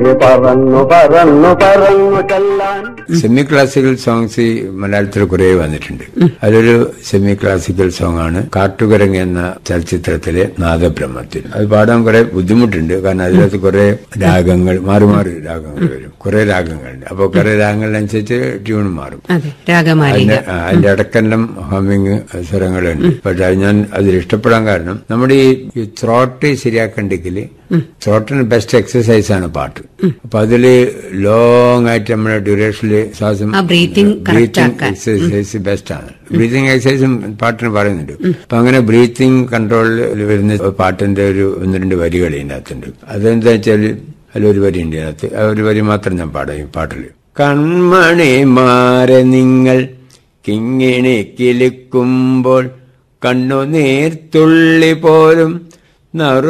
പറന്നു പറന്നു പറന്നു ചെല്ലാൻ സെമി ക്ലാസിക്കൽ സോങ്സ് ഈ മലയാളത്തിൽ കുറെ വന്നിട്ടുണ്ട് അതിലൊരു സെമി ക്ലാസിക്കൽ സോങ് ആണ് കാട്ടുകുരങ്ങ് എന്ന ചലച്ചിത്രത്തിലെ നാദബ്രഹ്മത്തിൽ അത് പാടാൻ കുറെ ബുദ്ധിമുട്ടുണ്ട് കാരണം അതിനകത്ത് കുറെ രാഗങ്ങൾ മാറി മാറി രാഗങ്ങൾ വരും കുറെ രാഗങ്ങളുണ്ട് അപ്പോൾ കുറെ രാഗങ്ങളിനനുസരിച്ച് ട്യൂൺ മാറും അതെ രാഗമാലിക അതിന്റെ ആ, അതിന്റെ ഇടക്കെല്ലാം ഹമ്മിങ് സ്വരങ്ങളുണ്ട് പക്ഷെ അത് ഞാൻ അതിൽ ഇഷ്ടപ്പെടാൻ കാരണം നമ്മുടെ ഈ ത്രോട്ട് ശരിയാക്കണ്ടെങ്കിൽ ത്രോട്ടിന് ബെസ്റ്റ് എക്സസൈസ് ആണ് പാട്ട് അപ്പൊ അതില് ലോങ് ആയിട്ട് നമ്മുടെ ഡ്യൂറേഷനിൽ ശ്വാസം ആ breathing correct ബ്രീത്തിങ് ആക്കാൻ. എക്സസൈസ് ബെസ്റ്റ് ആണ് ബ്രീത്തിങ് എക്സസൈസും പാട്ടിന് പറയുന്നുണ്ട് അപ്പൊ അങ്ങനെ ബ്രീത്തിങ് കൺട്രോളിൽ വരുന്ന പാട്ടിന്റെ ഒരു ഒന്ന് രണ്ട് വരികൾ ഇതിനകത്തുണ്ട് അതെന്താ വെച്ചാൽ അതിലൊരു വരി ഉണ്ട് ഇതിനകത്ത് ആ ഒരു വരി മാത്രം ഞാൻ പാടാം ഈ പാട്ടിൽ കൺമണി മാറെ നിങ്ങൾ കിങ്ങിണി കിളിക്കുമ്പോൾ കണ്ണുനീർത്തുള്ളി പോലും നറു